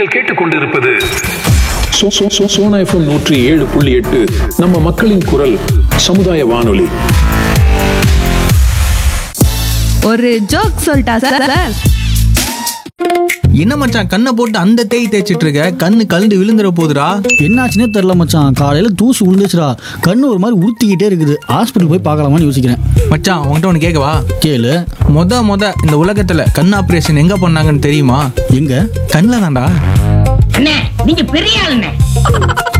நீங்கள் கேட்டுக்கொண்டிருப்பது சோ- சோ- சோ- சோனா எஃப்எம் நூற்றி ஏழு புள்ளி எட்டு நம்ம மக்களின் குரல் சமுதாய வானொலி ஒரு ஜோக் சொல்லிட்டா சார் சார் என்ன மச்சான் கண்ணை போட்டு அந்த தேய் தேய்ச்சிட்டு இருக்க கண்ணு கலந்து விழுந்துற போதுடா என்னாச்சுன்னே தெரில மச்சான் காலையில் தூசு விழுந்துச்சுடா கண்ணு ஒரு மாதிரி உறுத்திக்கிட்டே இருக்குது ஹாஸ்பிட்டல் போய் பார்க்கலாமான்னு யோசிக்கிறேன் மச்சான் உன்கிட்ட ஒன்று கேட்கவா கேளு மொத மொத இந்த உலகத்துல கண் ஆபரேஷன் எங்க பண்ணாங்கன்னு தெரியுமா எங்க கண்ணில் தான்டா அண்ணே நீங்க பெரிய ஆளுண்ணே